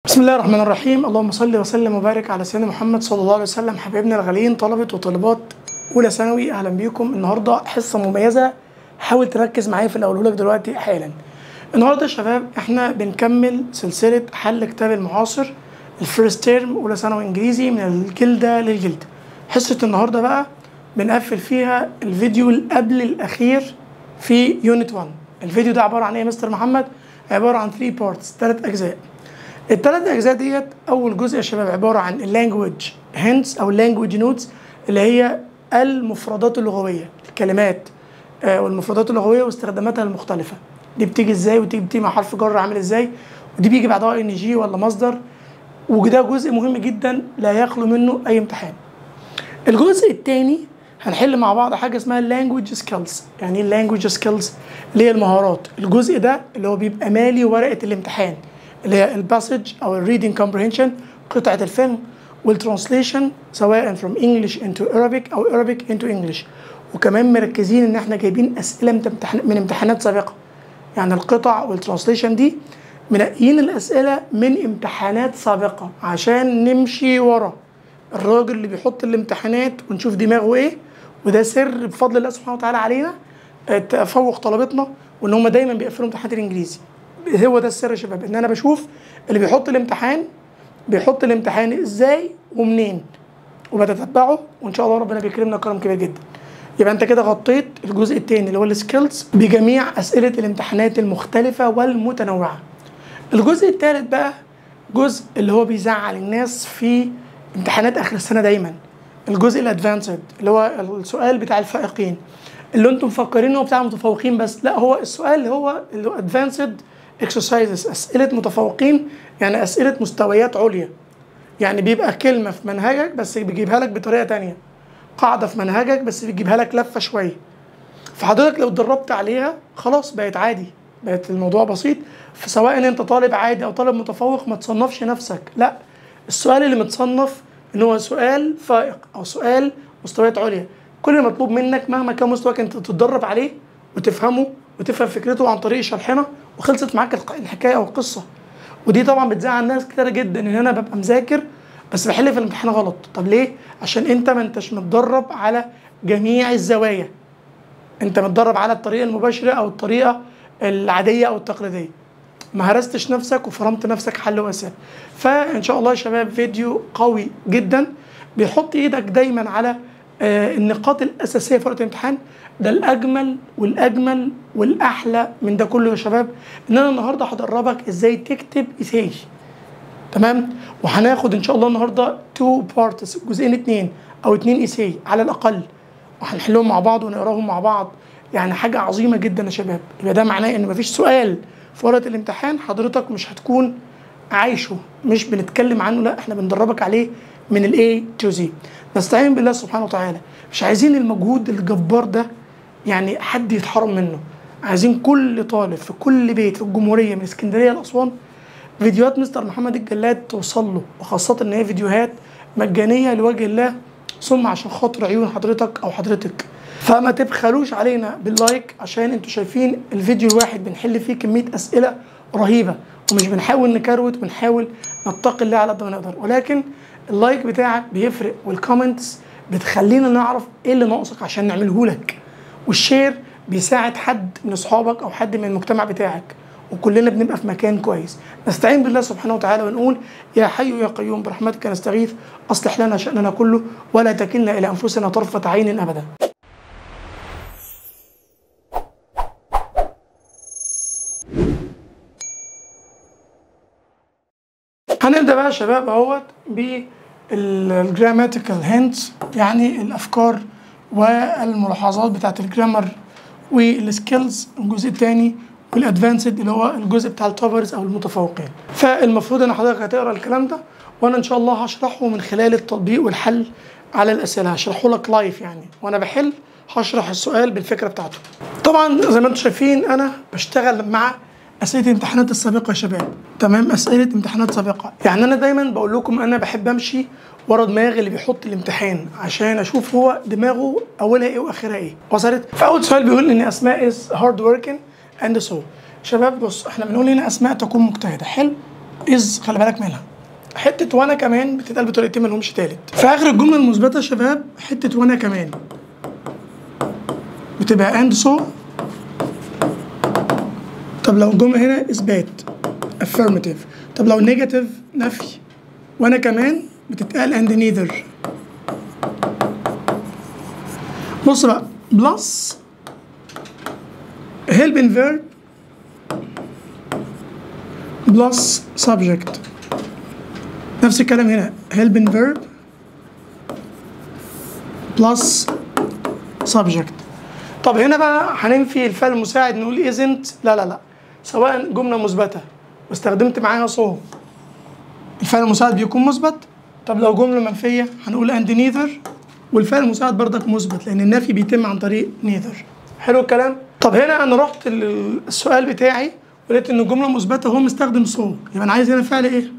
بسم الله الرحمن الرحيم اللهم صل وسلم وبارك على سيدنا محمد صلى الله عليه وسلم حبايبنا الغاليين طلبة وطالبات أولى ثانوي أهلا بيكم النهاردة حصة مميزة حاول تركز معايا في اللي أقوله لك دلوقتي حالا النهاردة يا شباب احنا بنكمل سلسلة حل كتاب المعاصر الفيرست تيرم أولى ثانوي إنجليزي من الجلدة للجلد حصة النهاردة بقى بنقفل فيها الفيديو اللي قبل الأخير في يونت 1 الفيديو ده عبارة عن إيه يا مستر محمد؟ عبارة عن 3 بارتس ثلاث أجزاء الثلاث اجزاء ديت اول جزء يا شباب عباره عن اللانجوج هنتس او اللانجوج نوتس اللي هي المفردات اللغويه الكلمات آه والمفردات اللغويه واستخداماتها المختلفه دي بتيجي ازاي ودي بتيجي مع حرف جر عامل ازاي ودي بيجي بعدها ان جي ولا مصدر وده جزء مهم جدا لا يخلو منه اي امتحان الجزء الثاني هنحل مع بعض حاجه اسمها اللانجوج سكيلز يعني ايه اللانجوج سكيلز اللي هي المهارات الجزء ده اللي هو بيبقى مالي ورقه الامتحان اللي هي الباسج او الريدنج كومبريهنشن قطعه الفيلم والترانسليشن سواء from English into Arabic او Arabic into English وكمان مركزين ان احنا جايبين اسئله من امتحان من امتحانات سابقه يعني القطع والترانسليشن دي منقيين الاسئله من امتحانات سابقه عشان نمشي ورا الراجل اللي بيحط الامتحانات ونشوف دماغه ايه وده سر بفضل الله سبحانه وتعالى علينا تفوق طلبتنا وان هم دايما بيقفلوا امتحانات الانجليزي هو ده السر يا شباب ان انا بشوف اللي بيحط الامتحان بيحط الامتحان ازاي ومنين وبتتبعه وان شاء الله ربنا بيكرمنا كرم كبير جدا يبقى انت كده غطيت الجزء الثاني اللي هو السكيلز بجميع اسئله الامتحانات المختلفه والمتنوعه الجزء الثالث بقى جزء اللي هو بيزعل الناس في امتحانات اخر السنه دايما الجزء الادفانسد اللي هو السؤال بتاع الفائقين اللي انتم مفكرين هو بتاع المتفوقين بس لا هو السؤال اللي هو اللي هو ادفانسد اكسرسايزز اسئله متفوقين يعني اسئله مستويات عليا يعني بيبقى كلمه في منهجك بس بيجيبها لك بطريقه تانية قاعده في منهجك بس بيجيبها لك لفه شويه فحضرتك لو اتدربت عليها خلاص بقت عادي بقت الموضوع بسيط فسواء ان انت طالب عادي او طالب متفوق ما تصنفش نفسك لا السؤال اللي متصنف ان هو سؤال فائق او سؤال مستويات عليا كل المطلوب منك مهما كان مستواك انت تتدرب عليه وتفهمه وتفهم فكرته عن طريق شرحنا وخلصت معاك الحكايه او القصه ودي طبعا بتزعل ناس كتير جدا ان انا ببقى مذاكر بس بحل في الامتحان غلط طب ليه عشان انت ما انتش متدرب على جميع الزوايا انت متدرب على الطريقه المباشره او الطريقه العاديه او التقليديه ما هرستش نفسك وفرمت نفسك حل واسع فان شاء الله يا شباب فيديو قوي جدا بيحط ايدك دايما على آه النقاط الاساسيه في ورقه الامتحان ده الاجمل والاجمل والاحلى من ده كله يا شباب ان انا النهارده هدربك ازاي تكتب ايساي تمام وهناخد ان شاء الله النهارده تو بارتس جزئين اتنين او اتنين ايساي على الاقل وهنحلهم مع بعض ونقراهم مع بعض يعني حاجه عظيمه جدا يا شباب يبقى ده معناه ان مفيش سؤال في ورقه الامتحان حضرتك مش هتكون عايشه مش بنتكلم عنه لا احنا بندربك عليه من الاي تو زي نستعين بالله سبحانه وتعالى مش عايزين المجهود الجبار ده يعني حد يتحرم منه عايزين كل طالب في كل بيت في الجمهوريه من اسكندريه لاسوان فيديوهات مستر محمد الجلاد توصل له وخاصه ان هي فيديوهات مجانيه لوجه الله ثم عشان خاطر عيون حضرتك او حضرتك فما تبخلوش علينا باللايك عشان انتوا شايفين الفيديو الواحد بنحل فيه كميه اسئله رهيبه ومش بنحاول نكروت بنحاول نتقي الله على قد ما نقدر ولكن اللايك بتاعك بيفرق والكومنتس بتخلينا نعرف ايه اللي ناقصك عشان نعمله لك والشير بيساعد حد من اصحابك او حد من المجتمع بتاعك وكلنا بنبقى في مكان كويس نستعين بالله سبحانه وتعالى ونقول يا حي يا قيوم برحمتك نستغيث اصلح لنا شاننا كله ولا تكلنا الى انفسنا طرفه عين ابدا هنبدا بقى يا شباب اهوت بالجراماتيكال هينتس يعني الافكار والملاحظات بتاعت الجرامر والسكيلز الجزء الثاني والادفانسد اللي هو الجزء بتاع التوبرز او المتفوقين فالمفروض ان حضرتك هتقرا الكلام ده وانا ان شاء الله هشرحه من خلال التطبيق والحل على الاسئله هشرحه لك لايف يعني وانا بحل هشرح السؤال بالفكره بتاعته طبعا زي ما انتم شايفين انا بشتغل مع اسئله الامتحانات السابقه يا شباب تمام اسئله امتحانات سابقه يعني انا دايما بقول لكم انا بحب امشي ورا دماغ اللي بيحط الامتحان عشان اشوف هو دماغه اولها ايه واخرها ايه وصلت فاول سؤال بيقول ان اسماء از هارد وركينج اند سو شباب بص احنا بنقول هنا اسماء تكون مجتهده حلو از خلي بالك منها حته وانا كمان بتتقال بطريقتين مالهمش تالت في اخر الجمله المثبته يا شباب حته وانا كمان بتبقى اند سو طب لو الجمله هنا اثبات affirmative طب لو نيجاتيف نفي وانا كمان بتتقال and neither بص بقى بلس helping verb بلس subject نفس الكلام هنا helping verb بلس subject طب هنا بقى هننفي الفعل المساعد نقول isn't لا لا لا سواء جملة مثبتة واستخدمت معاها صو الفعل المساعد بيكون مثبت طب لو جملة منفية هنقول and neither والفعل المساعد بردك مثبت لأن النفي بيتم عن طريق neither حلو الكلام؟ طب هنا أنا رحت لل- السؤال بتاعي ولقيت إن الجملة مثبتة هو مستخدم صو يبقى أنا عايز هنا فعل إيه؟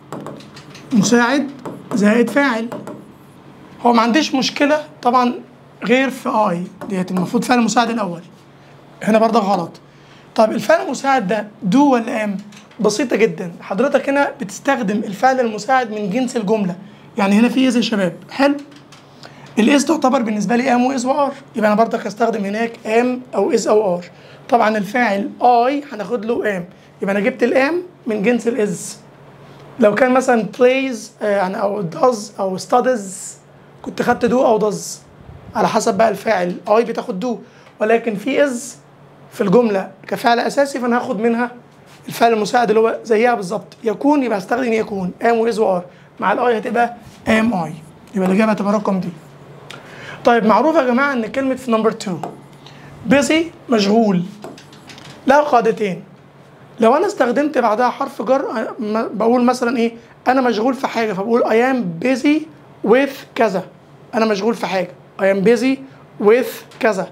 مساعد زائد فاعل هو ما عنديش مشكلة طبعا غير في اي ديت المفروض فعل مساعد الأول هنا برضه غلط طب الفعل المساعد ده دو ولا ام بسيطة جدا حضرتك هنا بتستخدم الفعل المساعد من جنس الجملة يعني هنا في از يا شباب حلو الاس تعتبر بالنسبة لي ام واز وار يبقى انا برضك هستخدم هناك ام او از او ار طبعا الفاعل اي هناخد له ام يبقى انا جبت الام من جنس الاز لو كان مثلا plays آه، يعني او does او studies كنت خدت do او does على حسب بقى الفاعل اي بتاخد do ولكن في is في الجملة كفعل أساسي فأنا هاخد منها الفعل المساعد اللي هو زيها بالظبط يكون يبقى هستخدم يكون am و is و are مع الاي هتبقى am I يبقى الإجابة هتبقى رقم دي طيب معروف يا جماعة إن كلمة في نمبر 2 busy مشغول لها قاعدتين لو انا استخدمت بعدها حرف جر أ- م- بقول مثلا ايه انا مشغول في حاجه فبقول I am busy with كذا انا مشغول في حاجه I am busy with كذا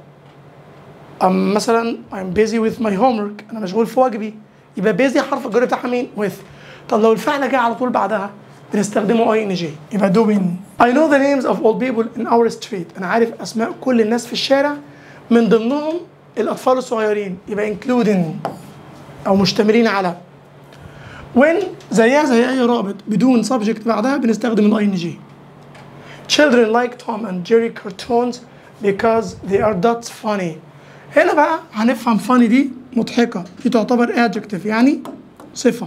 أم مثلا I am busy with my homework انا مشغول في واجبي يبقى busy حرف الجر بتاعها مين with طب لو الفعل جه على طول بعدها بنستخدمه اي ان جي يبقى doing I know the names of all people in our street انا عارف اسماء كل الناس في الشارع من ضمنهم الاطفال الصغيرين يبقى including او مشتملين على when زيها زي اي رابط بدون subject بعدها بنستخدم الاي ان جي children like Tom and Jerry cartoons because they are that funny هنا بقى هنفهم funny دي مضحكة دي تعتبر adjective يعني صفة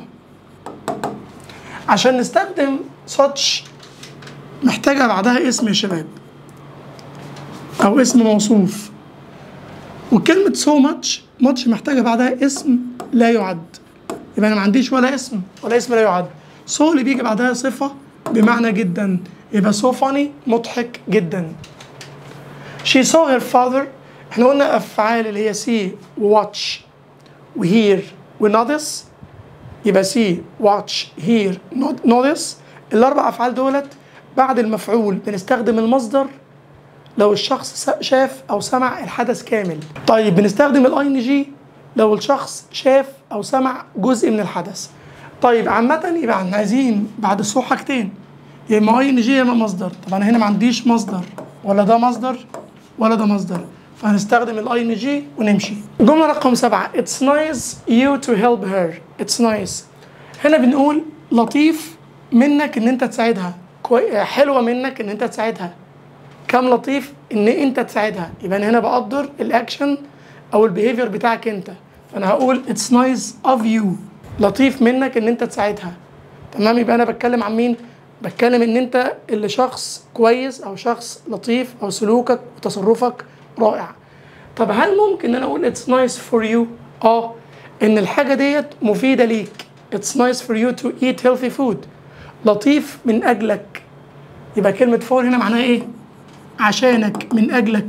عشان نستخدم such محتاجة بعدها اسم يا شباب أو اسم موصوف وكلمة so much much محتاجة بعدها اسم لا يعد يبقى أنا ما عنديش ولا اسم ولا اسم لا يعد so اللي بيجي بعدها صفة بمعنى جدا يبقى so funny مضحك جدا she saw her father احنا قلنا أفعال اللي هي see watch وhear ونotice يبقى see watch hear not- notice الأربع أفعال دولت بعد المفعول بنستخدم المصدر لو الشخص س- شاف او سمع الحدث كامل طيب بنستخدم الاي ان جي لو الشخص شاف او سمع جزء من الحدث طيب عامة يبقى احنا عايزين بعد الصو حاجتين يا اما اي ان جي يا اما مصدر طب انا هنا ما عنديش مصدر ولا ده مصدر ولا ده مصدر فهنستخدم الاي ان جي ونمشي جملة رقم سبعة It's nice you to help her It's nice هنا بنقول لطيف منك ان انت تساعدها كوي... حلوة منك ان انت تساعدها كام لطيف ان انت تساعدها يبقى انا هنا بقدر الاكشن او البيهيفير بتاعك انت فانا هقول اتس نايس اوف يو لطيف منك ان انت تساعدها تمام يبقى انا بتكلم عن مين بتكلم ان انت اللي شخص كويس او شخص لطيف او سلوكك وتصرفك رائع طب هل ممكن ان انا اقول اتس نايس فور يو اه ان الحاجه ديت مفيده ليك اتس نايس فور يو تو ايت هيلثي فود لطيف من اجلك يبقى كلمه فور هنا معناها ايه عشانك من أجلك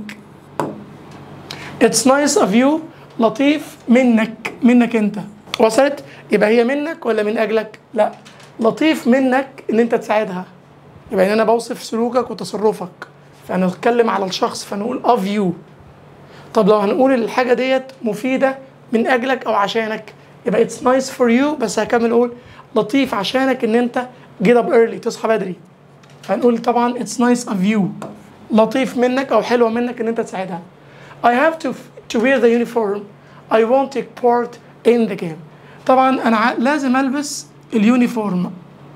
It's nice of you لطيف منك منك أنت وصلت يبقى هي منك ولا من أجلك لا لطيف منك إن أنت تساعدها يبقى أنا بوصف سلوكك وتصرفك فأنا أتكلم على الشخص فنقول of you طب لو هنقول الحاجة ديت مفيدة من أجلك أو عشانك يبقى it's nice for you بس هكمل أقول لطيف عشانك إن أنت get up early تصحى بدري هنقول طبعا it's nice of you لطيف منك او حلوه منك ان انت تساعدها I have to to wear the uniform I won't take part in the game طبعا انا ع- لازم البس اليونيفورم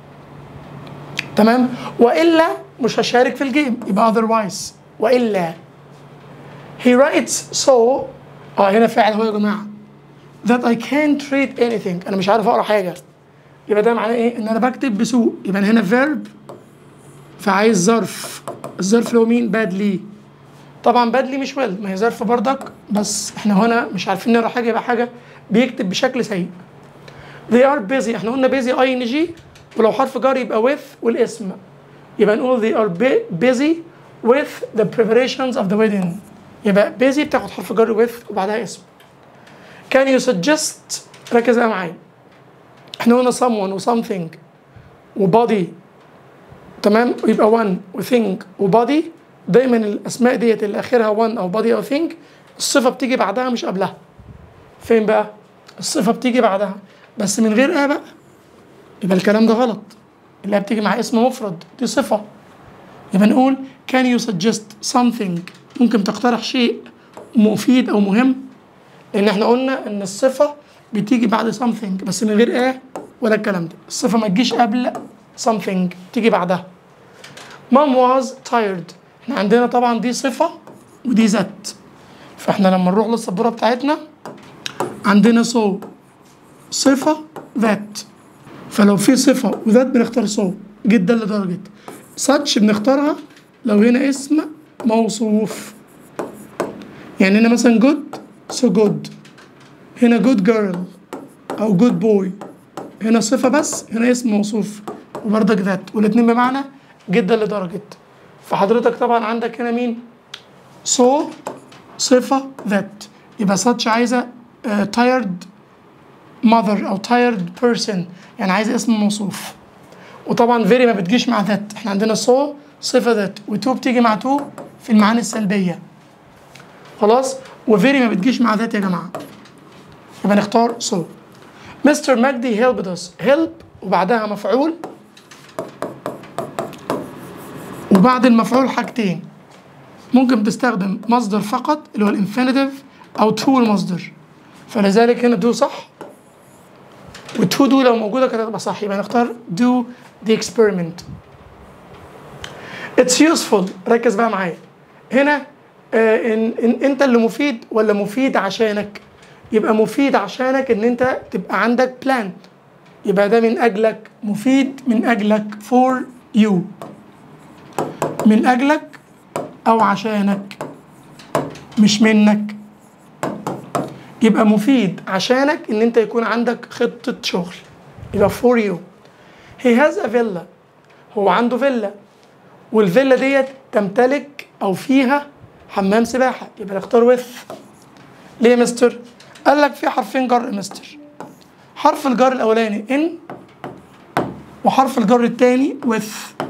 تمام والا مش هشارك في الجيم يبقى otherwise والا he writes so اه هنا فاعل هو يا جماعه that I can't read anything انا مش عارف اقرا حاجه يبقى ده معناه ايه ان انا بكتب بسوء يبقى أنا هنا verb فعايز ظرف الظرف اللي هو مين badly طبعا badly مش well ما هي ظرف بردك بس احنا هنا مش عارفين نقرا حاجه يبقى حاجه بيكتب بشكل سيء they are busy احنا قلنا busy ing ولو حرف جر يبقى with والاسم يبقى نقول they are bu- busy with the preparations of the wedding يبقى busy بتاخد حرف جر with وبعدها اسم can you suggest ركز بقى معايا احنا قلنا someone و something وbody تمام يبقى one وthing وbody دايما الاسماء ديت اللي اخرها one او body او thing الصفه بتيجي بعدها مش قبلها فين بقى الصفه بتيجي بعدها بس من غير اه بقى يبقى الكلام ده غلط اللي هي بتيجي مع اسم مفرد دي صفه يبقى نقول can you suggest something ممكن تقترح شيء مفيد او مهم لان احنا قلنا ان الصفه بتيجي بعد something بس من غير ايه ولا الكلام ده الصفه ما تجيش قبل something تيجي بعدها mom was tired احنا عندنا طبعا دي صفه ودي ذات فاحنا لما نروح للسبوره بتاعتنا عندنا so صفه ذات فلو في صفه وذات بنختار so جدا لدرجه such بنختارها لو هنا اسم موصوف يعني هنا مثلا good so good هنا good girl او good boy هنا صفة بس هنا اسم موصوف وبرضك ذات والاتنين بمعنى جدا لدرجة فحضرتك طبعا عندك هنا مين so صفة ذات يبقى such عايزة uh, tired mother او tired person يعني عايزة اسم موصوف وطبعا very ما بتجيش مع ذات احنا عندنا so صفة ذات وتو بتيجي مع تو في المعاني السلبية خلاص وفيري ما بتجيش مع ذات يا جماعة يبقى نختار so مستر مجدي helped us help وبعدها مفعول وبعد المفعول حاجتين ممكن تستخدم مصدر فقط اللي هو الانفينيتيف او تو المصدر فلذلك هنا دو صح وتو دو لو موجودة كانت هتبقى صح يبقى نختار do the experiment it's useful ركز بقى معايا هنا آه إن, إن انت اللي مفيد ولا مفيد عشانك يبقى مفيد عشانك ان انت تبقى عندك بلان يبقى ده من اجلك مفيد من اجلك for you من اجلك او عشانك مش منك يبقى مفيد عشانك ان انت يكون عندك خطة شغل يبقى for you he has a villa هو عنده فيلا والفيلا ديت تمتلك او فيها حمام سباحة يبقى نختار with ليه يا مستر؟ قال لك في حرفين جر يا مستر حرف الجر الاولاني ان وحرف الجر الثاني with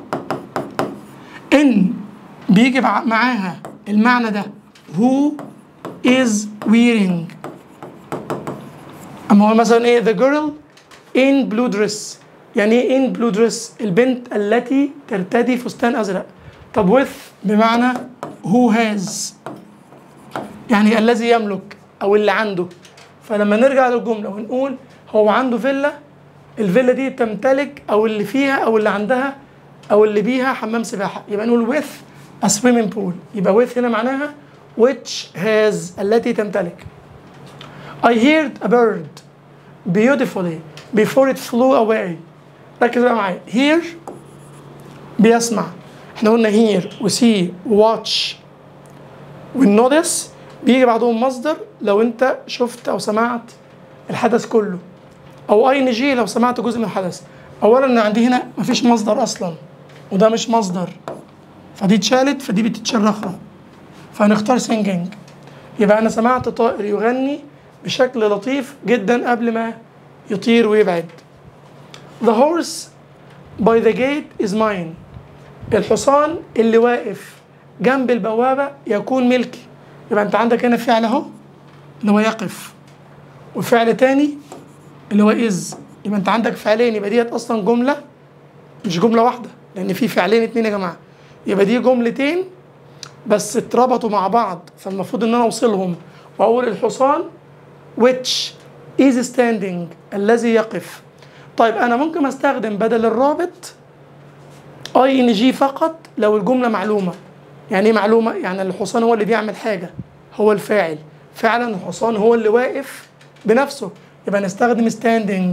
ان بيجي مع- معاها المعنى ده who is wearing اما هو مثلا ايه the girl in blue dress يعني ايه in blue dress البنت التي ترتدي فستان ازرق طب with بمعنى who has يعني الذي يملك او اللي عنده فلما نرجع للجمله ونقول هو عنده فيلا الفيلا دي تمتلك او اللي فيها او اللي عندها او اللي بيها حمام سباحه يبقى نقول with a swimming pool يبقى with هنا معناها which has التي تمتلك I heard a bird beautifully before it flew away ركز بقى معايا hear بيسمع احنا قلنا hear وسي وwatch والنودس بيجي بعدهم مصدر لو انت شفت او سمعت الحدث كله او اي جي لو سمعت جزء من الحدث اولا انا عندي هنا مفيش مصدر اصلا وده مش مصدر فدي اتشالت فدي بتتشال اخرى فهنختار سينجينج يبقى انا سمعت طائر يغني بشكل لطيف جدا قبل ما يطير ويبعد The horse by the gate is mine الحصان اللي واقف جنب البوابة يكون ملكي يبقى انت عندك هنا فعل اهو اللي هو يقف وفعل تاني اللي هو از يبقى انت عندك فعلين يبقى ديت اصلا جملة مش جملة واحدة لان في فعلين اتنين يا جماعة يبقى دي جملتين بس اتربطوا مع بعض فالمفروض ان انا اوصلهم واقول الحصان which is standing الذي يقف طيب انا ممكن استخدم بدل الرابط اي ان جي فقط لو الجمله معلومه يعني ايه معلومه يعني الحصان هو اللي بيعمل حاجه هو الفاعل فعلا الحصان هو اللي واقف بنفسه يبقى نستخدم ستاندنج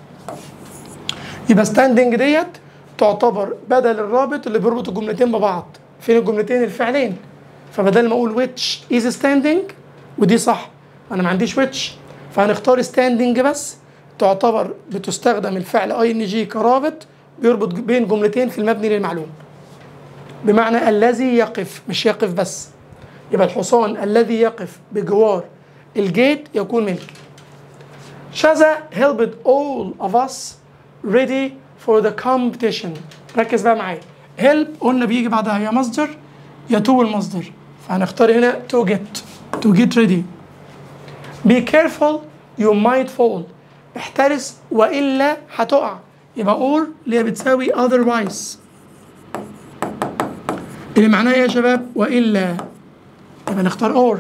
يبقى ستاندنج ديت تعتبر بدل الرابط اللي بيربط الجملتين ببعض فين الجملتين الفعلين فبدل ما اقول which is standing ودي صح انا ما عنديش which فهنختار standing بس تعتبر بتستخدم الفعل اي ان جي كرابط بيربط بين جملتين في المبني للمعلوم بمعنى الذي يقف مش يقف بس يبقى الحصان الذي يقف بجوار الجيت يكون ملكي شذا helped all of us ready for the competition ركز بقى معايا help قلنا بيجي بعدها يا مصدر يا تو المصدر فهنختار هنا to get to get ready be careful you might fall احترس والا هتقع يبقى or اللي هي بتساوي otherwise اللي معناها ايه يا شباب والا يبقى نختار or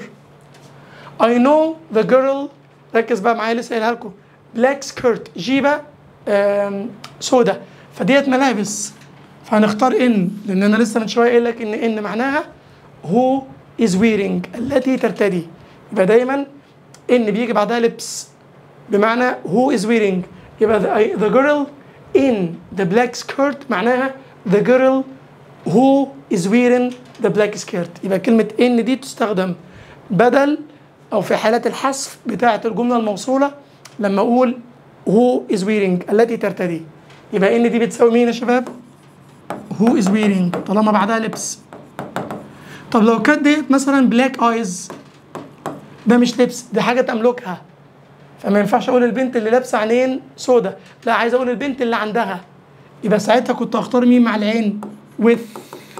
I know the girl ركز بقى معايا لسه قايلها لكم black skirt جيبه آم، سودا فديت ملابس فهنختار ان لان انا لسه من شويه قايل لك ان ان معناها who is wearing التي ترتدي يبقى دايما ان بيجي بعدها لبس بمعنى who is wearing يبقى the, the girl in the black skirt معناها the girl who is wearing the black skirt يبقى كلمة ان دي تستخدم بدل او في حالات الحذف بتاعة الجملة الموصولة لما اقول who is wearing التي ترتدي يبقى ان دي بتساوي مين يا شباب؟ who is wearing طالما بعدها لبس طب لو كانت ديت مثلا بلاك ايز ده مش لبس دي حاجة تملكها فما ينفعش اقول البنت اللي لابسه عينين سودا لا عايز اقول البنت اللي عندها يبقى ساعتها كنت اختار مين مع العين with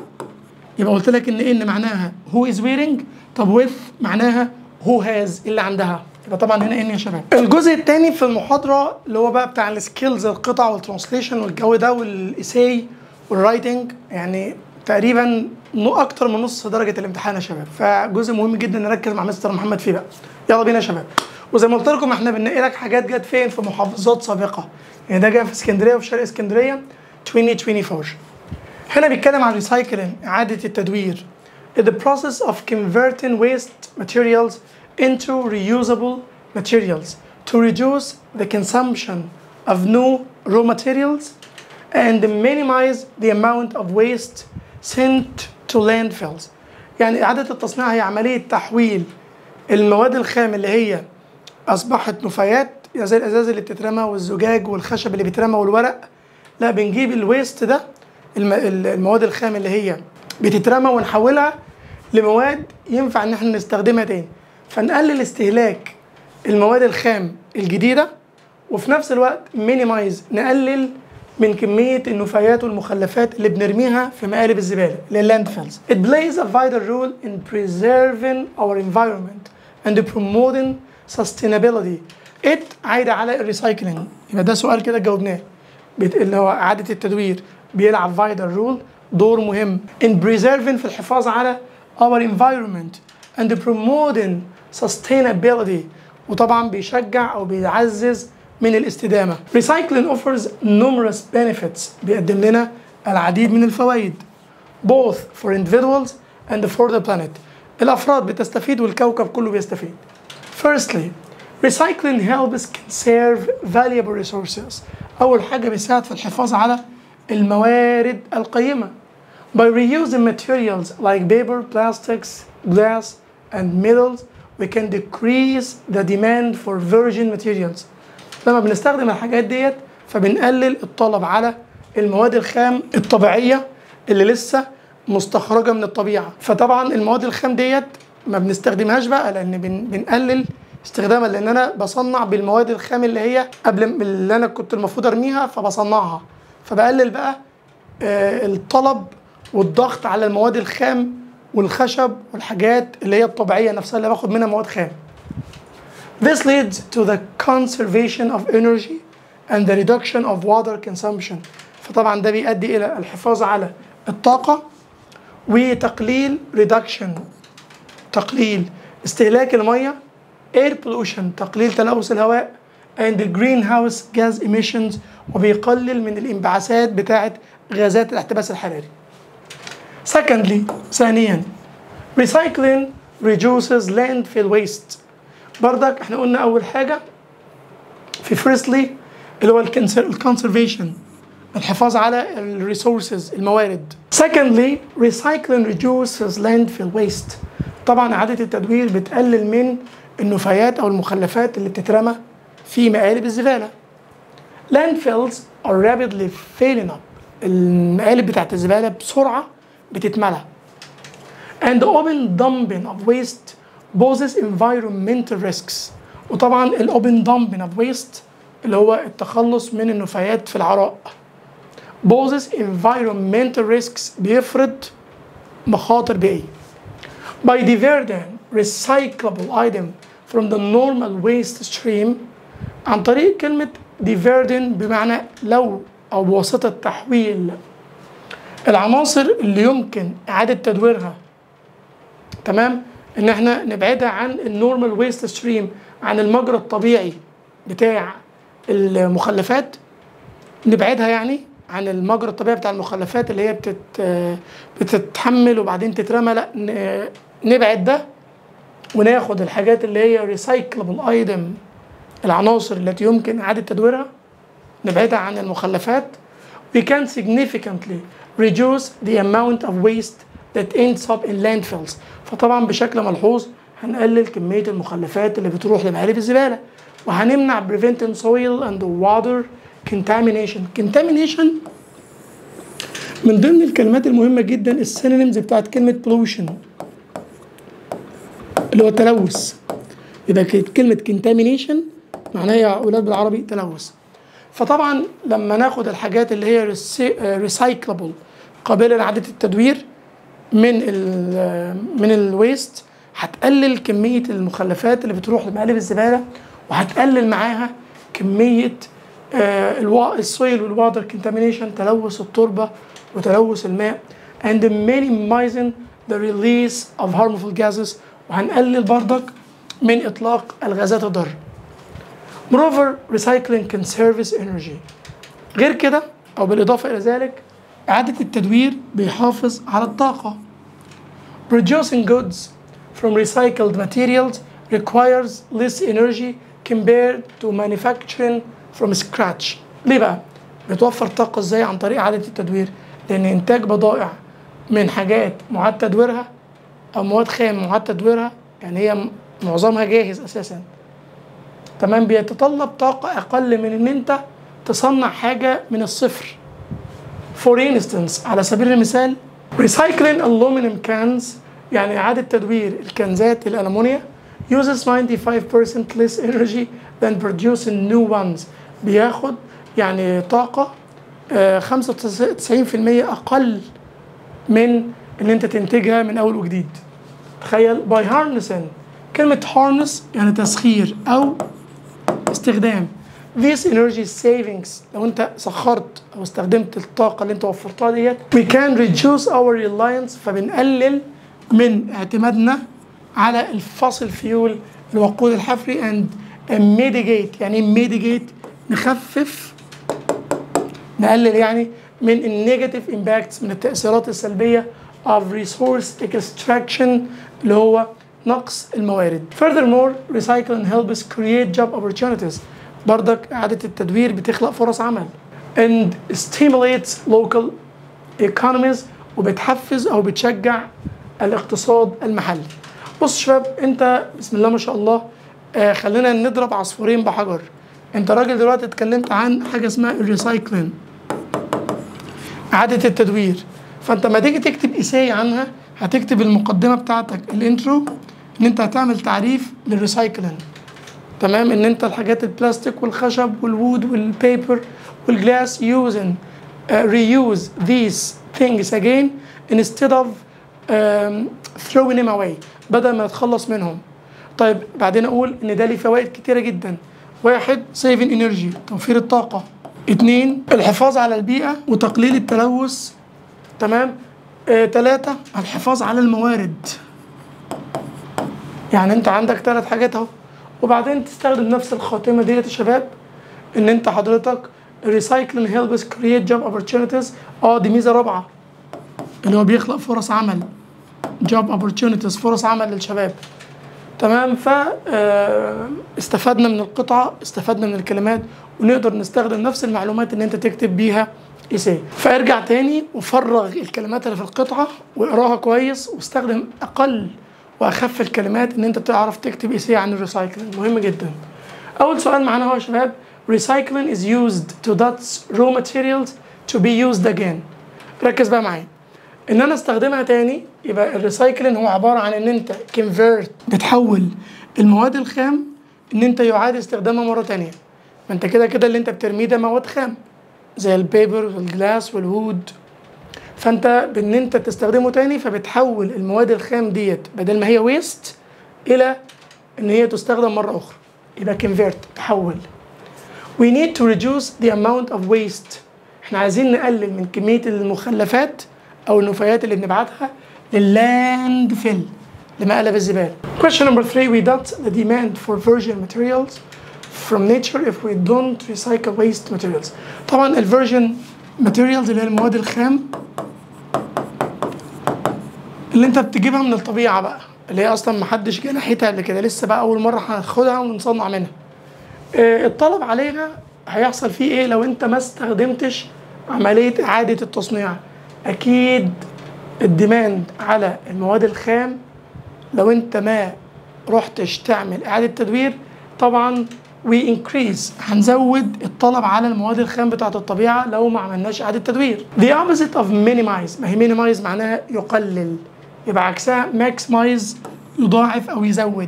يبقى قلت لك ان ان معناها who is wearing طب with معناها who has اللي عندها يبقى طبعا هنا ان يا شباب الجزء الثاني في المحاضره اللي هو بقى بتاع السكيلز القطع والترانسليشن والجو ده والايساي والرايتنج يعني تقريبا نو- اكتر من نص درجه الامتحان يا شباب فجزء مهم جدا نركز مع مستر محمد فيه بقى يلا بينا يا شباب وزي ما قلت لكم احنا بننقي لك حاجات جت فين في محافظات سابقه يعني ده جاي في اسكندريه وفي شرق اسكندريه 2024 هنا بيتكلم عن ريسايكلينج إعادة التدوير the process of converting waste materials into reusable materials to reduce the consumption of new raw materials and minimize the amount of waste sent to landfills يعني إعادة التصنيع هي عملية تحويل المواد الخام اللي هي أصبحت نفايات زي الأزاز اللي بتترمى والزجاج والخشب اللي بيترمى والورق لا بنجيب الويست ده الم- ال- المواد الخام اللي هي بتترمى ونحولها لمواد ينفع ان احنا نستخدمها تاني فنقلل استهلاك المواد الخام الجديده وفي نفس الوقت مينيمايز نقلل من كميه النفايات والمخلفات اللي بنرميها في مقالب الزباله اللي هي landfills. It plays a vital role in preserving our environment and promoting sustainability. It عايده على الريسايكلينج يبقى ده سؤال كده جاوبناه بت- اللي هو اعاده التدوير بيلعب vital role دور مهم in preserving في الحفاظ على our environment and promoting sustainability وطبعا بيشجع او بيعزز من الاستدامه. Recycling offers numerous benefits بيقدم لنا العديد من الفوائد both for individuals and for the planet. الافراد بتستفيد والكوكب كله بيستفيد. Firstly, recycling helps conserve valuable resources. أول حاجة بيساعد في الحفاظ على الموارد القيمة. By reusing materials like paper, plastics, glass, and metals, we can decrease the demand for virgin materials. لما بنستخدم الحاجات ديت فبنقلل الطلب على المواد الخام الطبيعية اللي لسه مستخرجة من الطبيعة فطبعا المواد الخام ديت ما بنستخدمهاش بقى لأن بن بنقلل استخدامها لأن أنا بصنع بالمواد الخام اللي هي قبل م- اللي أنا كنت المفروض أرميها فبصنعها فبقلل بقى آه، الطلب والضغط على المواد الخام والخشب والحاجات اللي هي الطبيعية نفسها اللي باخد منها مواد خام This leads to the conservation of energy and the reduction of water consumption. فطبعا ده بيؤدي إلى الحفاظ على الطاقة وتقليل reduction تقليل استهلاك المية air pollution تقليل تلوث الهواء and the greenhouse gas emissions وبيقلل من الانبعاثات بتاعه غازات الاحتباس الحراري secondly ثانيا recycling reduces landfill waste بردك احنا قلنا اول حاجه في firstly اللي هو الكونسرفيشن الحفاظ على الريسورسز الموارد secondly recycling reduces landfill waste طبعا اعاده التدوير بتقلل من النفايات او المخلفات اللي بتترمى في مقالب الزباله landfills are rapidly filling up المقالب بتاعت الزباله بسرعه بتتملى and the open dumping of waste poses environmental risks وطبعا الاوبن dumping of waste اللي هو التخلص من النفايات في العراء poses environmental risks بيفرض مخاطر بيئية by diverting recyclable item from the normal waste stream عن طريق كلمة diverting بمعنى لو أو بواسطة تحويل العناصر اللي يمكن إعادة تدويرها تمام إن إحنا نبعدها عن النورمال ويست ستريم عن المجرى الطبيعي بتاع المخلفات نبعدها يعني عن المجرى الطبيعي بتاع المخلفات اللي هي بتت بتتحمل وبعدين تترمى لا نبعد ده وناخد الحاجات اللي هي ريسايكلبل ايتم العناصر التي يمكن اعاده تدويرها نبعدها عن المخلفات we can significantly reduce the amount of waste that ends up in landfills فطبعا بشكل ملحوظ هنقلل كميه المخلفات اللي بتروح لمقالب الزباله وهنمنع preventing soil and water contamination contamination من ضمن الكلمات المهمة جدا السينونيمز بتاعت كلمة pollution اللي هو التلوث يبقى كلمة contamination معناها يا أولاد بالعربي تلوث فطبعا لما ناخد الحاجات اللي هي ريسايكلابل قابلة لإعادة التدوير من ال من الويست هتقلل كمية المخلفات اللي بتروح لمقالب الزبالة وهتقلل معاها كمية آه السويل والواتر كونتامينيشن تلوث التربة وتلوث الماء and minimizing the release of harmful gases وهنقلل برضك من إطلاق الغازات الضارة. Moreover, recycling conserves energy. غير كده أو بالإضافة إلى ذلك إعادة التدوير بيحافظ على الطاقة. Producing goods from recycled materials requires less energy compared to manufacturing from scratch ليه بقى؟ بتوفر طاقة ازاي عن طريق إعادة التدوير؟ لأن إنتاج بضائع من حاجات معاد تدويرها أو مواد خام معاد تدويرها يعني هي معظمها جاهز أساسا تمام بيتطلب طاقة أقل من إن أنت تصنع حاجة من الصفر For instance على سبيل المثال recycling aluminum cans يعني إعادة تدوير الكنزات الألمونيا uses 95% less energy than producing new ones بياخد يعني طاقة آه 95% أقل من إن أنت تنتجها من أول وجديد تخيل by harnessing كلمة harness يعني تسخير أو استخدام This energy savings لو انت سخرت او استخدمت الطاقة اللي انت وفرتها ديت we can reduce our reliance فبنقلل من اعتمادنا على الفاصل فيول الوقود الحفري and mitigate يعني mitigate نخفف نقلل يعني من النيجاتيف امباكتس من التأثيرات السلبية of resource extraction اللي هو نقص الموارد. Furthermore, recycling helps create job opportunities. بردك إعادة التدوير بتخلق فرص عمل. And stimulates local economies وبتحفز أو بتشجع الاقتصاد المحلي. بص شباب أنت بسم الله ما شاء الله آه خلينا نضرب عصفورين بحجر. أنت راجل دلوقتي اتكلمت عن حاجة اسمها الريسايكلين. إعادة التدوير. فأنت لما تيجي تكتب إيساي عنها هتكتب المقدمة بتاعتك الانترو ان انت هتعمل تعريف للريسايكلين تمام ان انت الحاجات البلاستيك والخشب والوود والبيبر والجلاس using uh, reuse these things again instead of um, throwing them away بدل ما نتخلص منهم طيب بعدين اقول ان ده ليه فوائد كتيرة جدا واحد saving energy توفير الطاقة اتنين الحفاظ على البيئة وتقليل التلوث تمام آه، تلاتة الحفاظ على الموارد يعني انت عندك ثلاث حاجات اهو وبعدين تستخدم نفس الخاتمه ديت يا شباب ان انت حضرتك الريسايكلينج هيلبس كرييت جوب اوبورتيونيتيز اه دي ميزه رابعه اللي هو بيخلق فرص عمل جوب اوبورتيونيتيز فرص عمل للشباب تمام ف آه، استفدنا من القطعه استفدنا من الكلمات ونقدر نستخدم نفس المعلومات ان انت تكتب بيها ايساي فارجع تاني وفرغ الكلمات اللي في القطعه واقراها كويس واستخدم اقل واخف الكلمات ان انت تعرف تكتب ايساي عن الريسايكلينج مهم جدا اول سؤال معانا هو يا شباب recycling is used to dot raw materials to be used again ركز بقى معايا ان انا استخدمها تاني يبقى الريسايكلينج هو عباره عن ان انت كونفيرت بتحول المواد الخام ان انت يعاد استخدامها مره تانية ما انت كده كده اللي انت بترميه ده مواد خام زي البيبر والجلاس والوود فانت بان انت تستخدمه تاني فبتحول المواد الخام ديت بدل ما هي ويست الى ان هي تستخدم مره اخرى يبقى كونفيرت تحول we need to reduce the amount of waste احنا عايزين نقلل من كميه المخلفات او النفايات اللي بنبعتها لللاند فيل لمقلب الزباله question number three we dot the demand for virgin materials from nature if we don't recycle waste materials طبعا الفيرجن materials اللي هي المواد الخام اللي انت بتجيبها من الطبيعه بقى اللي هي اصلا محدش جه ناحيتها قبل كده لسه بقى اول مره هناخدها ونصنع منها آه، الطلب عليها هيحصل فيه ايه لو انت ما استخدمتش عمليه اعاده التصنيع اكيد الديماند على المواد الخام لو انت ما رحتش تعمل اعاده تدوير طبعا وي انكريز هنزود الطلب على المواد الخام بتاعت الطبيعه لو ما عملناش اعاده تدوير the opposite of minimize ما هي minimize معناها يقلل يبقى عكسها maximize يضاعف او يزود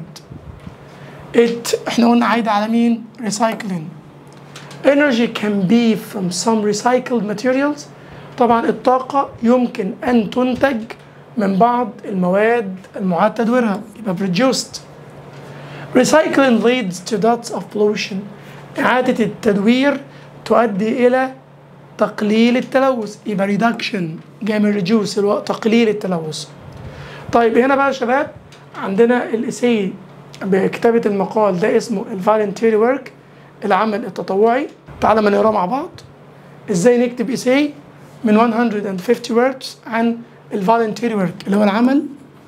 it احنا قلنا عايده على مين recycling energy can be from some recycled materials طبعا الطاقة يمكن أن تنتج من بعض المواد المعاد تدويرها يبقى produced recycling leads to lots of pollution إعادة التدوير تؤدي إلى تقليل التلوث يبقى reduction جاي من reduce اللي هو تقليل التلوث طيب هنا بقى يا شباب عندنا الإسي بكتابة المقال ده اسمه الفالنتيري ورك العمل التطوعي تعالى ما نقراه مع بعض ازاي نكتب إيساي من 150 words عن الفالنتيري ورك اللي هو العمل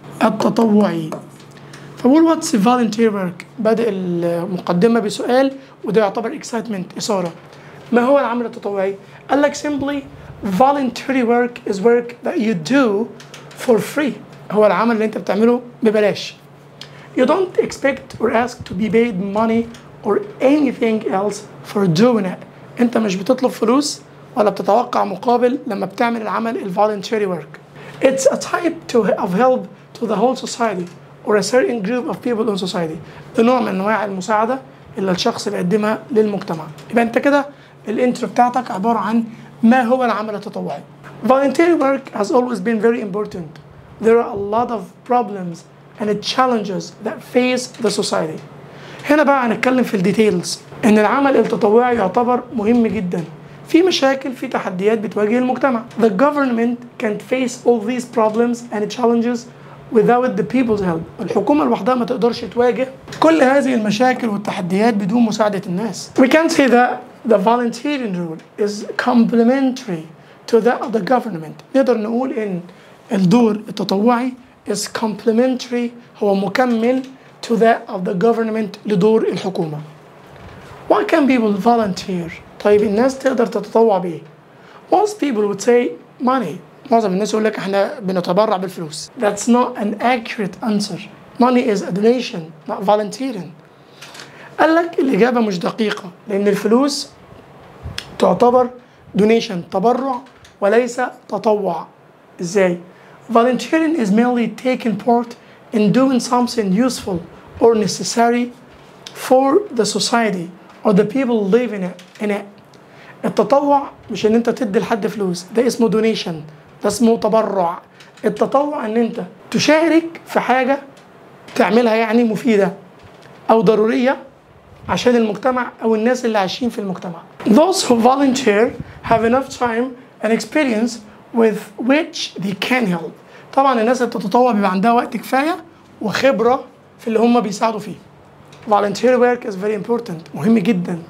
التطوعي فبقول واتس volunteer work بدأ المقدمة بسؤال وده يعتبر excitement إثارة ما هو العمل التطوعي؟ قال لك simply voluntary work is work that you do for free هو العمل اللي انت بتعمله ببلاش You don't expect or ask to be paid money or anything else for doing it انت مش بتطلب فلوس ولا بتتوقع مقابل لما بتعمل العمل ال voluntary work It's a type to, of help to the whole society or a certain group of people in society ده نوع من انواع المساعده اللي الشخص بيقدمها للمجتمع يبقى انت كده الانترو بتاعتك عباره عن ما هو العمل التطوعي Voluntary work has always been very important. There are a lot of problems and challenges that face the society. هنا بقى هنتكلم في الديتيلز ان العمل التطوعي يعتبر مهم جدا في مشاكل في تحديات بتواجه المجتمع The government can't face all these problems and challenges without the people's help الحكومة لوحدها ما تقدرش تواجه كل هذه المشاكل والتحديات بدون مساعدة الناس We can say that the volunteering role is complementary to that of the government نقدر نقول ان الدور التطوعي is complementary هو مكمل to that of the government لدور الحكومة Why can people volunteer؟ طيب الناس تقدر تتطوع بإيه؟ Most people would say money معظم الناس يقول لك احنا بنتبرع بالفلوس That's not an accurate answer Money is a donation not volunteering قال لك الإجابة مش دقيقة لأن الفلوس تعتبر donation تبرع وليس تطوع ازاي؟ Volunteering is merely taking part in doing something useful or necessary for the society or the people living it, in it. التطوع مش ان انت تدي لحد فلوس ده اسمه donation ده اسمه تبرع التطوع ان انت تشارك في حاجة تعملها يعني مفيدة او ضرورية عشان المجتمع او الناس اللي عايشين في المجتمع Those who volunteer have enough time and experience with which they can help طبعا الناس اللي بتتطوع بيبقى عندها وقت كفاية وخبرة في اللي هم بيساعدوا فيه Volunteer work is very important مهم جدا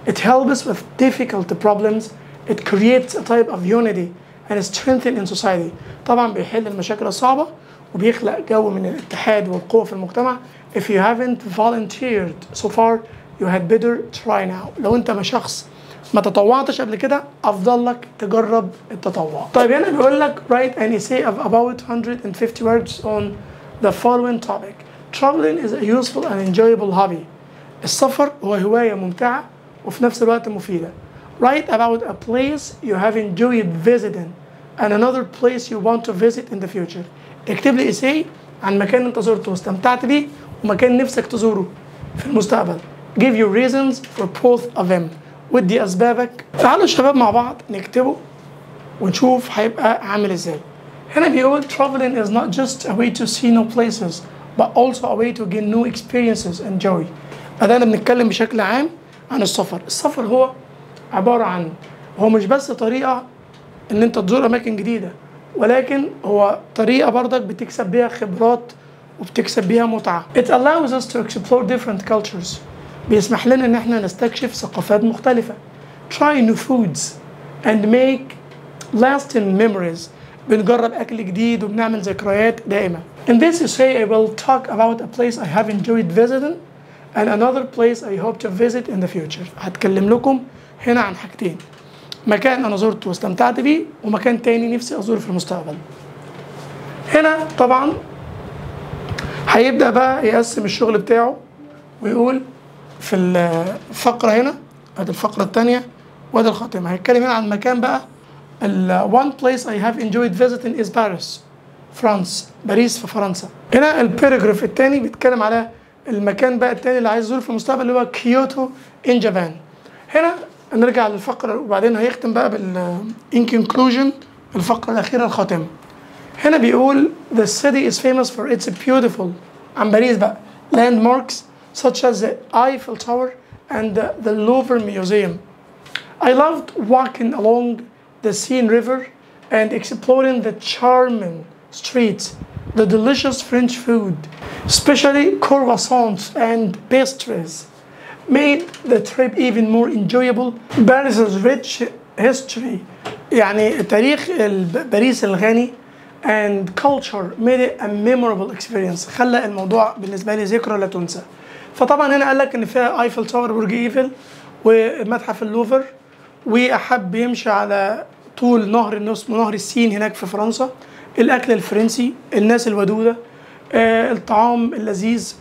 It helps with difficult problems. It creates a type of unity and strength in society. طبعا بيحل المشاكل الصعبة وبيخلق جو من الاتحاد والقوة في المجتمع. If you haven't volunteered so far, you had better try now. لو انت ما شخص ما تطوعتش قبل كده افضل لك تجرب التطوع. طيب هنا بيقول لك write an essay of about 150 words on the following topic. Traveling is a useful and enjoyable hobby. السفر هو هواية ممتعة وفي نفس الوقت مفيدة. Write about a place you have enjoyed visiting and another place you want to visit in the future. اكتب لي essay عن مكان انت زرته واستمتعت بيه ومكان نفسك تزوره في المستقبل. Give your reasons for both of them. ودي اسبابك. تعالوا يا شباب مع بعض نكتبه ونشوف هيبقى عامل ازاي. هنا بيقول traveling is not just a way to see new places but also a way to gain new experiences and joy. بدأنا بنتكلم بشكل عام عن السفر. السفر هو عبارة عن هو مش بس طريقة ان انت تزور اماكن جديدة ولكن هو طريقة برضك بتكسب بيها خبرات وبتكسب بيها متعة. It allows us to explore different cultures. بيسمح لنا ان احنا نستكشف ثقافات مختلفة. Try new foods and make lasting memories. بنجرب اكل جديد وبنعمل ذكريات دائمة. In this essay I will talk about a place I have enjoyed visiting and another place I hope to visit in the future. هتكلم لكم هنا عن حاجتين. مكان انا زرته واستمتعت بيه ومكان تاني نفسي ازوره في المستقبل. هنا طبعا هيبدأ بقى يقسم الشغل بتاعه ويقول في الفقرة هنا ادي الفقرة التانية وادي الخاتمة هيتكلم هنا عن مكان بقى ال one place I have enjoyed visiting is Paris فرانس باريس في فرنسا هنا الباراجراف التاني بيتكلم على المكان بقى التاني اللي عايز يزوره في المستقبل اللي هو كيوتو ان جابان هنا نرجع للفقرة وبعدين هيختم بقى بال in conclusion الفقرة الأخيرة الخاتمة هنا بيقول the city is famous for its beautiful عن باريس بقى landmarks such as the Eiffel Tower and the, the Louvre Museum. I loved walking along the Seine River and exploring the charming streets, the delicious French food, especially croissants and pastries, made the trip even more enjoyable. Paris's rich history يعني تاريخ الب- باريس الغني and culture made it a memorable experience خلى الموضوع بالنسبه لي ذكرى لا تنسى فطبعا هنا قال لك ان فيها ايفل تاور برج ايفل ومتحف اللوفر واحب يمشي على طول نهر اللي اسمه نهر السين هناك في فرنسا الاكل الفرنسي الناس الودوده آه، الطعام اللذيذ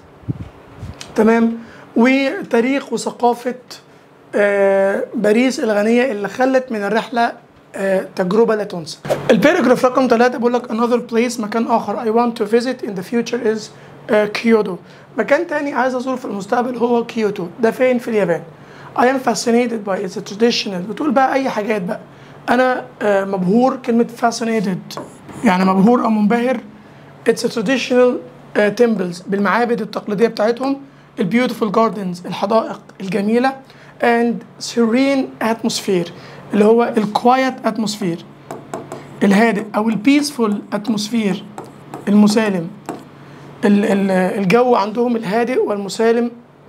تمام وتاريخ وثقافه آه، باريس الغنيه اللي خلت من الرحله آه، تجربه لا تنسى. الباراجراف رقم ثلاثة بيقول لك another place مكان اخر I want to visit in the future is آه، كيوتو. مكان تاني عايز ازوره في المستقبل هو كيوتو، ده فين في اليابان. I am fascinated by its traditional بتقول بقى اي حاجات بقى. انا آه، مبهور كلمه fascinated يعني مبهور او منبهر It's a traditional uh, temples بالمعابد التقليدية بتاعتهم ال beautiful gardens الحدائق الجميلة and serene atmosphere اللي هو ال quiet atmosphere الهادئ أو ال peaceful atmosphere المسالم ال- ال- الجو عندهم الهادئ والمسالم